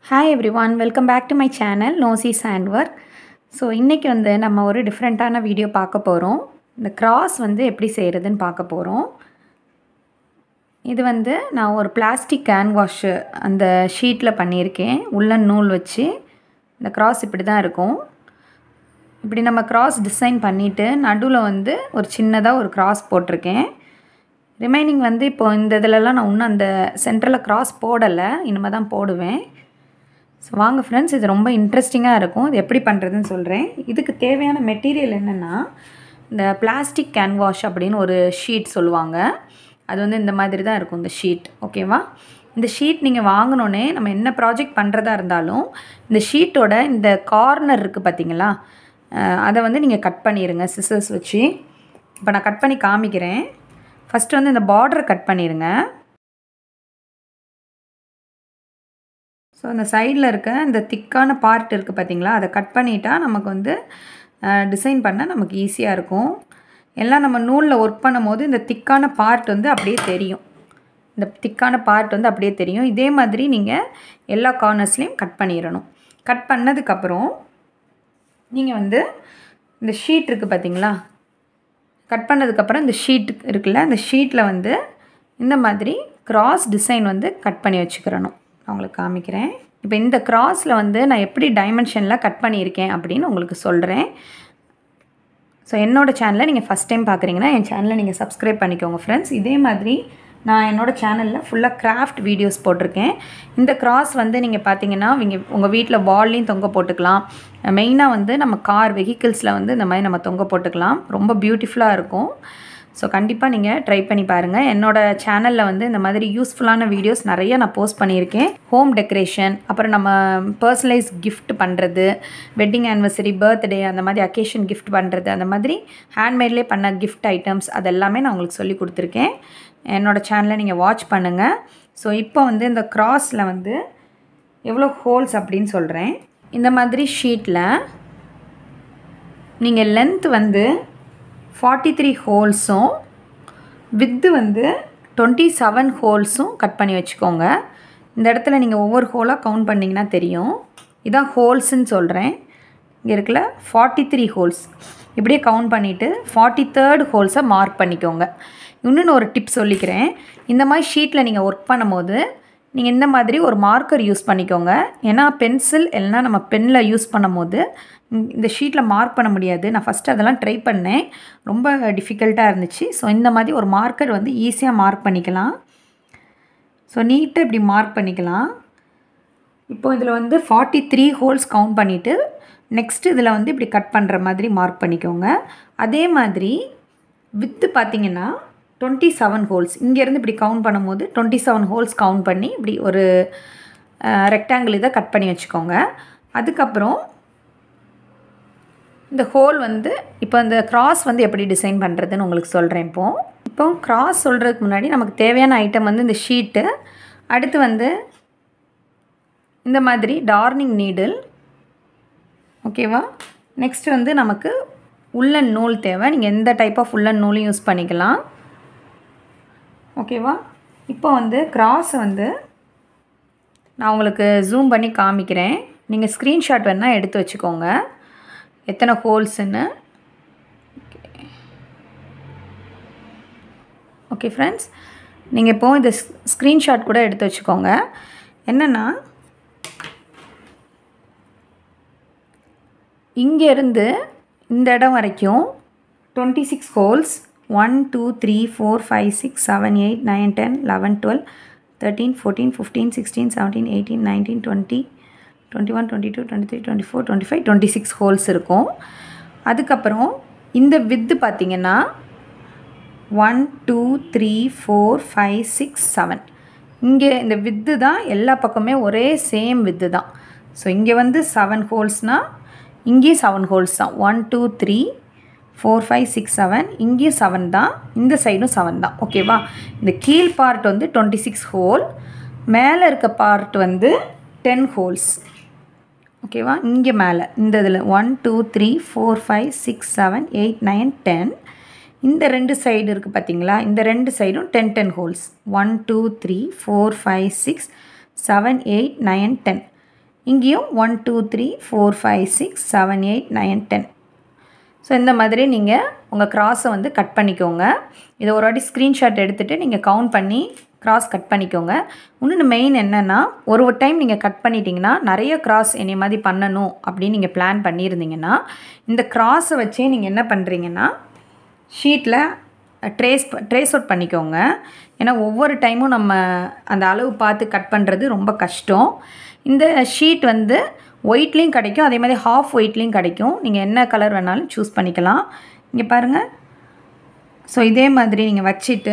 Hi everyone welcome back to my channel நோசி sand work so இன்றைக்கி வந்து நம்ம ஒரு டிஃப்ரெண்ட்டான வீடியோ பார்க்க போகிறோம் இந்த கிராஸ் வந்து எப்படி செய்கிறதுன்னு பார்க்க போகிறோம் இது வந்து நான் ஒரு பிளாஸ்டிக் கேன் வாஷு அந்த ஷீட்டில் பண்ணியிருக்கேன் உள்ளன் நூல் வச்சு இந்த கிராஸ் இப்படி தான் இருக்கும் இப்படி நம்ம கிராஸ் டிசைன் பண்ணிவிட்டு நடுவில் வந்து ஒரு சின்னதாக ஒரு கிராஸ் போட்டிருக்கேன் ரிமைனிங் வந்து இப்போ இந்த இதிலலாம் நான் இன்னும் அந்த சென்டரில் கிராஸ் போடலை இனிமேல் தான் போடுவேன் ஸோ வாங்க ஃப்ரெண்ட்ஸ் இது ரொம்ப இன்ட்ரெஸ்டிங்காக இருக்கும் இது எப்படி பண்ணுறதுன்னு சொல்கிறேன் இதுக்கு தேவையான மெட்டீரியல் என்னென்னா இந்த பிளாஸ்டிக் கேன் வாஷ் அப்படின்னு ஒரு ஷீட் சொல்லுவாங்க அது வந்து இந்த மாதிரி தான் இருக்கும் இந்த ஷீட் ஓகேவா இந்த ஷீட் நீங்கள் வாங்கினோன்னே நம்ம என்ன ப்ராஜெக்ட் பண்ணுறதா இருந்தாலும் இந்த ஷீட்டோட இந்த கார்னர் இருக்குது பார்த்தீங்களா அஹ் அதை வந்து நீங்கள் கட் பண்ணிடுங்க சிசர்ஸ் வச்சு இப்போ நான் கட் பண்ணி காமிக்கிறேன் ஃபஸ்ட்டு வந்து இந்த பார்டரை கட் பண்ணிடுங்க ஸோ அந்த சைடில் இருக்க இந்த திக்கான பார்ட் இருக்குது பார்த்தீங்களா அதை கட் பண்ணிட்டா நமக்கு வந்து டிசைன் பண்ண நமக்கு ஈஸியாக இருக்கும் எல்லாம் நம்ம நூலில் ஒர்க் பண்ணும்போது இந்த திக்கான பார்ட் வந்து அப்படியே தெரியும் இந்த திக்கான பார்ட் வந்து அப்படியே தெரியும் இதே மாதிரி நீங்கள் எல்லா கார்னர்ஸ்லேயும் கட் பண்ணிடணும் கட் பண்ணதுக்கப்புறம் நீங்கள் வந்து இந்த ஷீட் இருக்குது பார்த்தீங்களா கட் பண்ணதுக்கப்புறம் இந்த ஷீட் இருக்குல்ல அந்த ஷீட்டில் வந்து இந்த மாதிரி கிராஸ் டிசைன் வந்து கட் பண்ணி வச்சுக்கிறணும் நான் உங்களுக்கு காமிக்கிறேன் இப்போ இந்த கிராஸில் வந்து நான் எப்படி டைமென்ஷனில் கட் பண்ணியிருக்கேன் அப்படின்னு உங்களுக்கு சொல்கிறேன் ஸோ என்னோடய சேனலை நீங்கள் ஃபஸ்ட் டைம் பார்க்குறீங்கன்னா என் சேனலை நீங்கள் சப்ஸ்கிரைப் பண்ணிக்கோங்க ஃப்ரெண்ட்ஸ் இதே மாதிரி நான் என்னோடய சேனலில் ஃபுல்லாக கிராஃப்ட் வீடியோஸ் போட்டிருக்கேன் இந்த கிராஸ் வந்து நீங்கள் பார்த்தீங்கன்னா இங்கே உங்கள் வீட்டில் வால்லையும் தொங்க போட்டுக்கலாம் மெயினாக வந்து நம்ம கார் வெஹிக்கிள்ஸில் வந்து இந்த மாதிரி நம்ம தொங்க போட்டுக்கலாம் ரொம்ப பியூட்டிஃபுல்லாக இருக்கும் ஸோ கண்டிப்பாக நீங்கள் ட்ரை பண்ணி பாருங்கள் என்னோடய சேனலில் வந்து இந்த மாதிரி யூஸ்ஃபுல்லான வீடியோஸ் நிறைய நான் போஸ்ட் பண்ணியிருக்கேன் ஹோம் டெக்கரேஷன் அப்புறம் நம்ம பர்சனலைஸ் கிஃப்ட் பண்ணுறது வெட்டிங் ஆனிவர்சரி பர்த்டே அந்த மாதிரி அக்கேஷன் கிஃப்ட் பண்ணுறது அந்த மாதிரி ஹேண்ட்மேட்லேயே பண்ண கிஃப்ட் ஐட்டம்ஸ் அதெல்லாமே நான் உங்களுக்கு சொல்லி கொடுத்துருக்கேன் என்னோடய சேனலை நீங்கள் வாட்ச் பண்ணுங்கள் ஸோ இப்போ வந்து இந்த க்ராஸில் வந்து எவ்வளோ ஹோல்ஸ் அப்படின்னு சொல்கிறேன் இந்த மாதிரி ஷீட்டில் நீங்கள் லென்த் வந்து ஃபார்ட்டி த்ரீ ஹோல்ஸும் வித்து வந்து டுவெண்ட்டி செவன் ஹோல்ஸும் கட் பண்ணி வச்சுக்கோங்க இந்த இடத்துல நீங்கள் ஒவ்வொரு ஹோலாக கவுண்ட் பண்ணிங்கன்னா தெரியும் இதான் ஹோல்ஸுன்னு சொல்கிறேன் இங்கே இருக்குல்ல ஃபார்ட்டி த்ரீ ஹோல்ஸ் இப்படியே கவுண்ட் பண்ணிவிட்டு ஃபார்ட்டி தேர்ட் ஹோல்ஸை மார்க் பண்ணிக்கோங்க இன்னொன்று ஒரு டிப் சொல்லிக்கிறேன் இந்த மாதிரி ஷீட்டில் நீங்கள் ஒர்க் பண்ணும்போது நீங்கள் இந்த மாதிரி ஒரு மார்க்கர் யூஸ் பண்ணிக்கோங்க ஏன்னா பென்சில் இல்லைனா நம்ம பெனில் யூஸ் பண்ணும்போது இந்த ஷீட்டில் மார்க் பண்ண முடியாது நான் ஃபஸ்ட்டு அதெல்லாம் ட்ரை பண்ணேன் ரொம்ப டிஃபிகல்ட்டாக இருந்துச்சு ஸோ இந்த மாதிரி ஒரு மார்க்கர் வந்து ஈஸியாக மார்க் பண்ணிக்கலாம் ஸோ நீட்டாக இப்படி மார்க் பண்ணிக்கலாம் இப்போ இதில் வந்து ஃபார்ட்டி த்ரீ ஹோல்ஸ் கவுண்ட் பண்ணிவிட்டு நெக்ஸ்ட் இதில் வந்து இப்படி கட் பண்ணுற மாதிரி மார்க் பண்ணிக்கோங்க அதே மாதிரி வித்து பார்த்திங்கன்னா டுவெண்ட்டி செவன் ஹோல்ஸ் இங்கேருந்து இப்படி கவுண்ட் பண்ணும்போது டுவெண்ட்டி செவன் ஹோல்ஸ் கவுண்ட் பண்ணி இப்படி ஒரு ரெக்டாங்கிள் இதை கட் பண்ணி வச்சுக்கோங்க அதுக்கப்புறம் இந்த ஹோல் வந்து இப்போ இந்த கிராஸ் வந்து எப்படி டிசைன் பண்ணுறதுன்னு உங்களுக்கு சொல்கிறேன் இப்போது இப்போ கிராஸ் சொல்கிறதுக்கு முன்னாடி நமக்கு தேவையான ஐட்டம் வந்து இந்த ஷீட்டு அடுத்து வந்து இந்த மாதிரி டார்னிங் நீடில் ஓகேவா நெக்ஸ்ட் வந்து நமக்கு உள்ளன் நூல் தேவை நீங்கள் எந்த டைப் ஆஃப் உள்ளன் நூலும் யூஸ் பண்ணிக்கலாம் ஓகேவா இப்போ வந்து கிராஸை வந்து நான் உங்களுக்கு ஜூம் பண்ணி காமிக்கிறேன் நீங்கள் ஸ்க்ரீன்ஷாட் வேணால் எடுத்து வச்சுக்கோங்க எத்தனை ஹோல்ஸுன்னு ஓகே ஃப்ரெண்ட்ஸ் நீங்கள் இப்போது இந்த ஸ்க்ரீன்ஷாட் கூட எடுத்து வச்சுக்கோங்க என்னென்னா இங்கேருந்து இந்த இடம் வரைக்கும் twenty six holes one two three four five six seven eight nine ten eleven twelve thirteen fourteen fifteen sixteen seventeen eighteen nineteen twenty twenty one twenty two twenty three twenty four twenty five twenty six holes இருக்கும் அதுக்கப்புறம் இந்த width பார்த்திங்கன்னா one two three four five six seven இங்கே இந்த with தான் எல்லா பக்கமே ஒரே சேம் வித்து தான் ஸோ இங்கே வந்து செவன் ஹோல்ஸ்னால் இங்கேயும் செவன் ஹோல்ஸ் தான் one two three four five six seven இங்கேயும் செவன் தான் இந்த சைடும் செவன் தான் ஓகேவா இந்த கீழ் பார்ட் வந்து டுவெண்ட்டி சிக்ஸ் ஹோல் மேலே இருக்க பார்ட் வந்து டென் ஹோல்ஸ் ஓகேவா இங்கே மேலே இந்த இதில் one two three four five six seven eight nine ten இந்த ரெண்டு சைடு இருக்குது பார்த்தீங்களா இந்த ரெண்டு சைடும் ten ten holes one two three four five six seven eight nine ten இங்கேயும் one two three four five six seven eight nine ten so இந்த மாதிரி நீங்கள் உங்கள் கிராஸை வந்து கட் பண்ணிக்கோங்க இதை ஒரு வாட்டி ஸ்க்ரீன்ஷாட் எடுத்துகிட்டு நீங்கள் கவுண்ட் பண்ணி கிராஸ் கட் பண்ணிக்கோங்க இன்னொன்று மெயின் என்னென்னா ஒரு ஒரு டைம் நீங்கள் கட் பண்ணிட்டீங்கன்னா நிறைய கிராஸ் என்னை மாதிரி பண்ணணும் அப்படின்னு நீங்கள் பிளான் பண்ணியிருந்தீங்கன்னா இந்த கிராஸை வச்சே நீங்கள் என்ன பண்ணுறீங்கன்னா ஷீட்டில் ட்ரேஸ் ட்ரேஸ் அவுட் பண்ணிக்கோங்க ஏன்னா ஒவ்வொரு டைமும் நம்ம அந்த அளவு பார்த்து கட் பண்ணுறது ரொம்ப கஷ்டம் இந்த ஷீட் வந்து ஒயிட்லேயும் கிடைக்கும் அதே மாதிரி ஹாஃப் ஒயிட்லேயும் கிடைக்கும் நீங்கள் என்ன கலர் வேணாலும் சூஸ் பண்ணிக்கலாம் இங்கே பாருங்கள் ஸோ இதே மாதிரி நீங்கள் வச்சுட்டு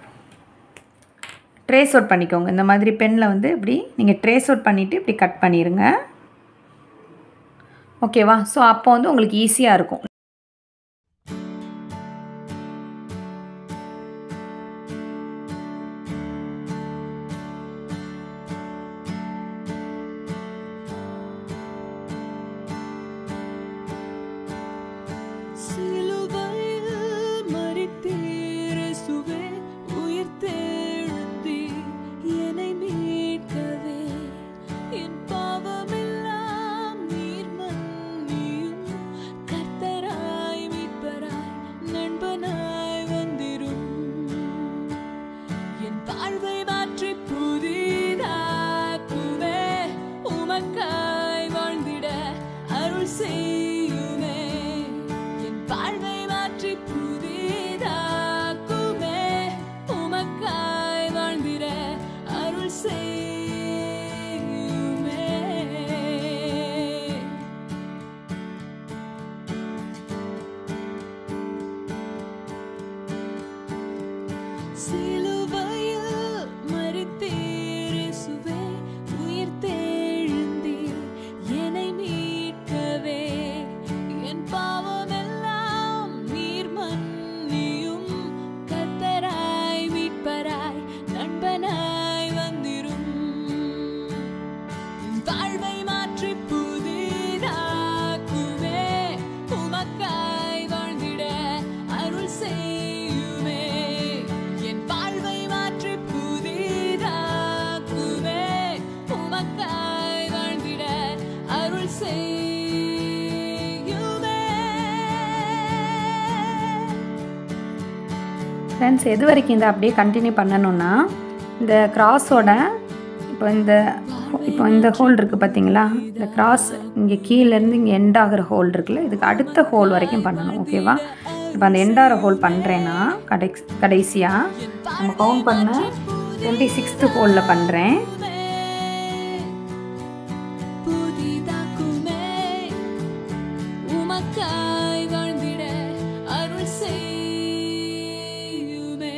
ட்ரேஸ் அவுட் பண்ணிக்கோங்க இந்த மாதிரி பெனில் வந்து இப்படி நீங்கள் ட்ரேஸ் அவுட் பண்ணிவிட்டு இப்படி கட் பண்ணிடுங்க ஓகேவா ஸோ அப்போ வந்து உங்களுக்கு ஈஸியாக இருக்கும் சிலுவையில் மரித்தீர் இயேசுவே, உயிர்த்தெழுந்தீர் என்னை மீட்கவே. என் பாவமெல்லாம் நீர் மன்னியும். கர்த்தராய் மீட்பராய் நண்பனாய் வந்திரும். என் வாழ்வை மாற்றி புதிதாக்குவே. உமக்காய் வாழ்ந்திட அருள் செய்யுமே என் வாழ்வை மாற்றி புதிதாக்குமே உமக்காய் வாழ்ந்திட அருள் செய்யுமே சிலுவையில் மரித்தீர் இயேசுவே, உயிர்த்தெழுந்தீர் என்னை மீட்கவே. என் பாவமெல்லாம் நீர் மன்னியும். கர்த்தராய் மீட்பராய் நண்பனாய் வந்திரும் வாழ்வை மாற்றி புதிதாக்குவே உமக்காய் வாழ்ந்திட அருள் செய்யுமே என் வாழ்வை மாற்றி புதிதாக்குவே உமக்காய் வாழ்ந்திட அருள் செய்யுமே ஃப்ரெண்ட்ஸ் எது வரைக்கும் இதை அப்படியே கண்டினியூ பண்ணணும்னா இந்த கிராஸோட இப்போ இந்த இப்போ இந்த ஹோல் இருக்குது பார்த்தீங்களா இந்த கிராஸ் இங்கே கீழேருந்து இங்கே எண்ட் ஆகிற ஹோல் இருக்குல்ல இதுக்கு அடுத்த ஹோல் வரைக்கும் பண்ணணும் ஓகேவா இப்போ அந்த எண்ட் ஆகிற ஹோல் பண்ணுறேன்னா கடை கடைசியாக நம்ம கவுண்ட் பண்ண டுவெண்ட்டி சிக்ஸ்த்து ஹோலில் பண்ணுறேன் புதிதாக்குமே உமக்காய் வாழ்ந்திட அருள் செய்யுமே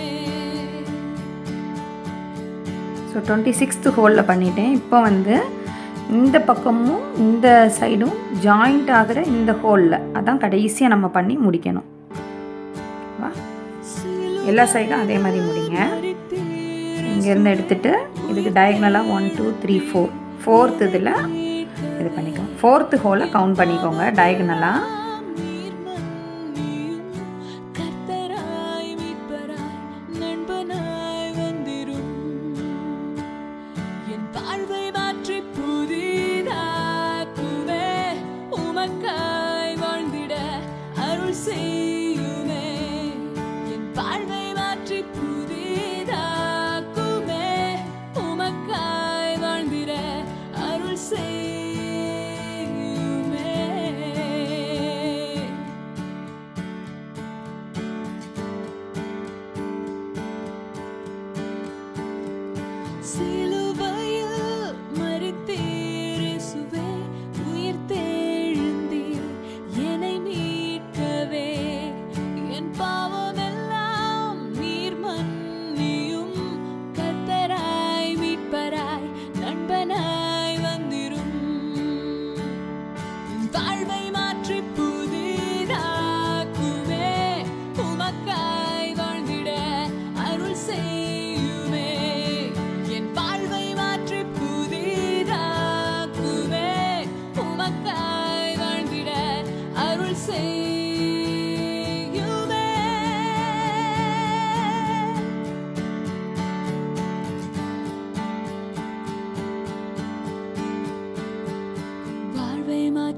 ஸோ டுவெண்ட்டி சிக்ஸ்த்து ஹோலில் பண்ணிட்டேன் இப்போ வந்து இந்த பக்கமும் இந்த சைடும் ஜாயிண்ட் ஆகிற இந்த ஹோலில் அதான் கடைசியாக நம்ம பண்ணி முடிக்கணும் வா எல்லா சைடும் அதே மாதிரி முடிங்க இங்கேருந்து எடுத்துட்டு இதுக்கு டயக்னலாக one two three four fourth இதில் இது பண்ணிக்கோங்க ஃபோர்த்து ஹோலை கவுண்ட் பண்ணிக்கோங்க டயக்னலாக நீர் மன்னியும். கர்த்தராய் மீட்பராய் நண்பனாய் வந்திரும். என் வாழ்வை மாற்றி புதிதாக்குவே. உமக்காய் வாழ்ந்திட அருள் செய்யுமே. என் வாழ்வை மாற்றி புதிதாக்குமே. உமக்காய் வாழ்ந்திட அருள் செய்யுமே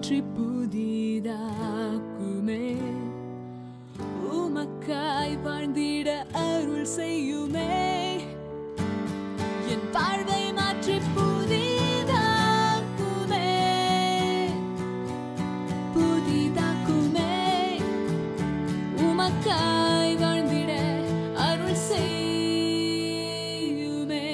மாற்றி புதிதாக்குமே உமக்காய் வாழ்ந்திட அருள் செய்யுமே என் வாழ்வை மாற்றி புதிதாக்குமே புதிதாக்குமே உமக்காய் வாழ்ந்திட அருள் செய்யுமே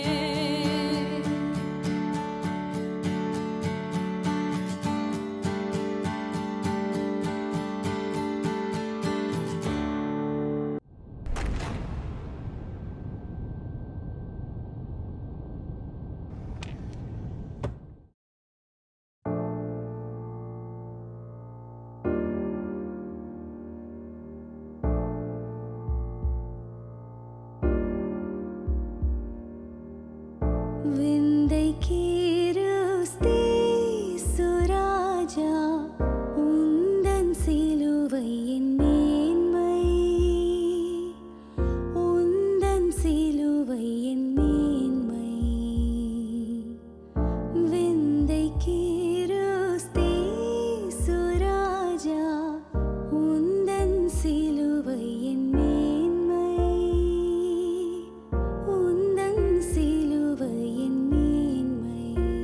விந்தை கீருஸ்தீ சுராஜா உந்தன் சிலுவை என் மேன்மை உந்தன் சிலுவை என் மேன்மை விந்தை கீருஸ்தீ சுராஜா உந்தன் சிலுவை என் மேன்மை உந்தன் சிலுவை என் மேன்மை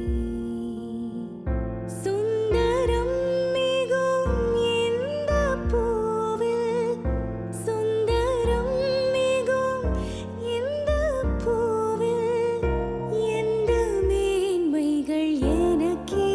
சுந்தரம் மிகும் இந்த பூவில் சுந்தரம் மிகும் இந்த பூவில் எந்த மேன்மைகள் எனக்கே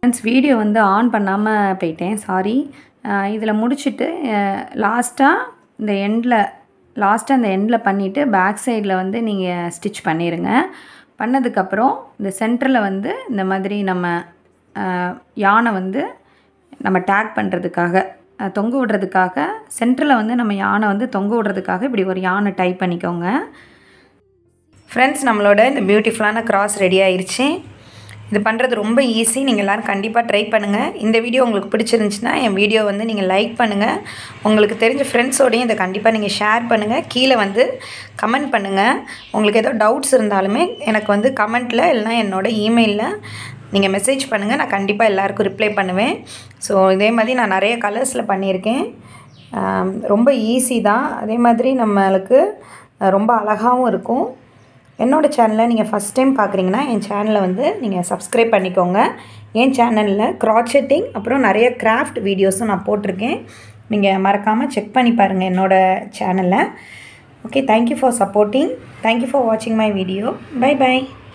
ஃப்ரெண்ட்ஸ் வீடியோ வந்து ஆன் பண்ணாமல் போயிட்டேன் சாரி இதில் முடிச்சுட்டு லாஸ்ட்டாக இந்த எண்டில் லாஸ்ட்டாக அந்த எண்டில் பண்ணிவிட்டு பேக் சைடில் வந்து நீங்கள் ஸ்டிச் பண்ணிடுங்க பண்ணதுக்கப்புறம் இந்த சென்டரில் வந்து இந்த மாதிரி நம்ம அஹ், யானை வந்து நம்ம டேக் பண்ணுறதுக்காக அஹ், தொங்க விடுறதுக்காக சென்டரில் வந்து நம்ம யானை வந்து தொங்க விடுறதுக்காக இப்படி ஒரு யானை டைப் பண்ணிக்கோங்க ஃப்ரெண்ட்ஸ் நம்மளோட இந்த பியூட்டிஃபுல்லான கிராஸ் ரெடி ஆயிருச்சு இது பண்ணுறது ரொம்ப ஈஸி நீங்கள் எல்லோரும் கண்டிப்பாக ட்ரை பண்ணுங்கள் இந்த வீடியோ உங்களுக்கு பிடிச்சிருந்துச்சுன்னா என் வீடியோ வந்து நீங்கள் லைக் பண்ணுங்கள் உங்களுக்கு தெரிஞ்ச ஃப்ரெண்ட்ஸோடையும் இதை கண்டிப்பாக நீங்கள் ஷேர் பண்ணுங்கள் கீழே வந்து கமெண்ட் பண்ணுங்கள் உங்களுக்கு ஏதோ டவுட்ஸ் இருந்தாலுமே எனக்கு வந்து கமெண்ட்டில் இல்லைனா என்னோட இமெயிலில் நீங்கள் மெசேஜ் பண்ணுங்கள் நான் கண்டிப்பாக எல்லாருக்கும் ரிப்ளை பண்ணுவேன் ஸோ இதே மாதிரி நான் நிறைய கலர்ஸில் பண்ணியிருக்கேன் ஆம், ரொம்ப ஈஸி தான் அதே மாதிரி நம்மளுக்கு அஹ், ரொம்ப அழகாகவும் இருக்கும் என்னோடய சேனலை நீங்கள் ஃபஸ்ட் டைம் பார்க்குறீங்கன்னா என் சேனலை வந்து நீங்கள் சப்ஸ்கிரைப் பண்ணிக்கோங்க என் சேனலில் க்ராச்செட்டிங் அப்புறம் நிறைய கிராஃப்ட் வீடியோஸும் நான் போட்டிருக்கேன் நீங்கள் மறக்காமல் செக் பண்ணி பாருங்கள் என்னோடய சேனலை okay thank you for supporting thank you for வாட்சிங் மை வீடியோ பை பை